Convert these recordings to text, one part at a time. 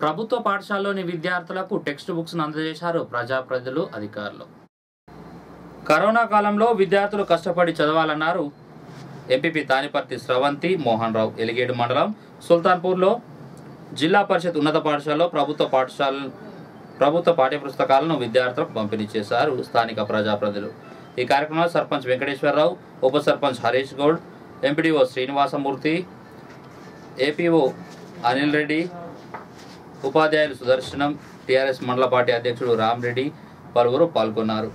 ప్రభుత్వ పాఠశాలలోని విద్యార్థులకు text books అందజేశారు ప్రజాప్రతినిధులు అధికారులు కరోనా కాలంలో విద్యార్థులు కష్టపడి చదవాలన్నారు ఎంపీపీ తానిపర్తి స్రవంతి మోహన్ రావు ఎలిగేడు మండలం సుల్తాన్పూర్లో జిల్లా పరిషత్ ఉన్నత పాఠశాలలో ప్రభుత్వ పాఠశాల ప్రభుత్వ పాఠ్యపుస్తకాలను విద్యార్థులకు పంపిణీ చేశారు స్థానిక ప్రజాప్రతినిధులు ఈ కార్యక్రమంలో సర్పంచ్ వెంకటేశ్వరరావు ఉప సర్పంచ్ హరీష్ గౌడ్ ఎంపీడీఓ శ్రీనివాసమూర్తి ఏపీఓ అనిల్ రెడ్డి ఉపాధ్యాయులు సుదర్శనం టీఆర్ఎస్ మండల పార్టీ అధ్యక్షుడు రామ్ రెడ్డి పలువురు పాల్గొన్నారు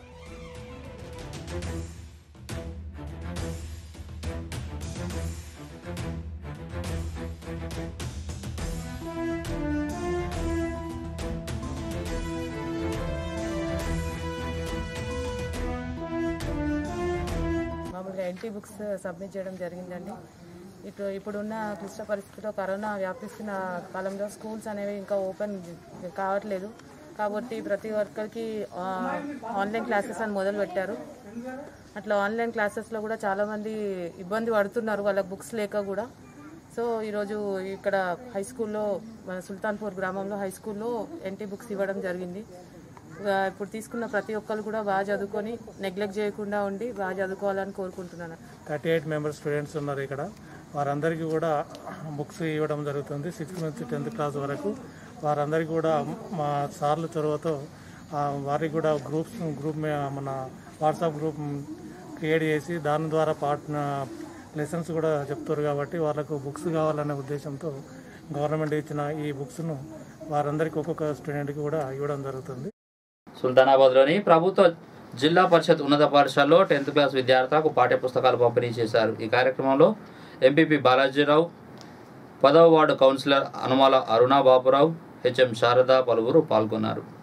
మామూలుగా ఎన్టీ బుక్స్ సబ్మిట్ చేయడం జరిగిందండి ఇటు ఇప్పుడున్న క్లిష్ట పరిస్థితిలో కరోనా వ్యాపిస్తున్న కాలంలో స్కూల్స్ అనేవి ఇంకా ఓపెన్ కావట్లేదు కాబట్టి ప్రతి ఒక్కరికి ఆ, ఆన్లైన్ క్లాసెస్ అని మొదలు పెట్టారు అట్లా ఆన్లైన్ క్లాసెస్లో కూడా చాలామంది ఇబ్బంది పడుతున్నారు వాళ్ళకి బుక్స్ లేక కూడా సో ఈరోజు ఇక్కడ హై స్కూల్లో మన సుల్తాన్పూర్ గ్రామంలో హై స్కూల్లో ఎన్టీ బుక్స్ ఇవ్వడం జరిగింది ఆ, ఇప్పుడు తీసుకున్న ప్రతి ఒక్కరు కూడా బాగా చదువుకొని నెగ్లెక్ట్ చేయకుండా ఉండి బాగా చదువుకోవాలని కోరుకుంటున్నాను థర్టీ ఎయిట్ మెంబర్స్ స్టూడెంట్స్ ఉన్నారు ఇక్కడ వారందరికీ కూడా బుక్స్ ఇవ్వడం జరుగుతుంది సిక్స్త్ నుంచి టెన్త్ క్లాస్ వరకు వారందరికీ కూడా మా సార్ల చొరవతో ఆ, వారికి కూడా గ్రూప్స్ గ్రూప్ మే- మన వాట్సాప్ గ్రూప్ క్రియేట్ చేసి దాని ద్వారా పాట్ లెసన్స్ కూడా చెప్తారు కాబట్టి వాళ్ళకు బుక్స్ కావాలనే ఉద్దేశంతో గవర్నమెంట్ ఇచ్చిన ఈ బుక్స్ను వారందరికీ ఒక్కొక్క స్టూడెంట్కి కూడా ఇవ్వడం జరుగుతుంది సుల్తానాబాద్లోని ప్రభుత్వ జిల్లా పరిషత్ ఉన్నత పాఠశాలలో టెన్త్ క్లాస్ విద్యార్థులకు పాఠ్య పుస్తకాలు పంపిణీ చేశారు ఈ కార్యక్రమంలో ఎంపీపీ బాలాజీరావు పదవ ward councillor Anumala Aruna Baburao HM Sharada పలువురు పాల్గొన్నారు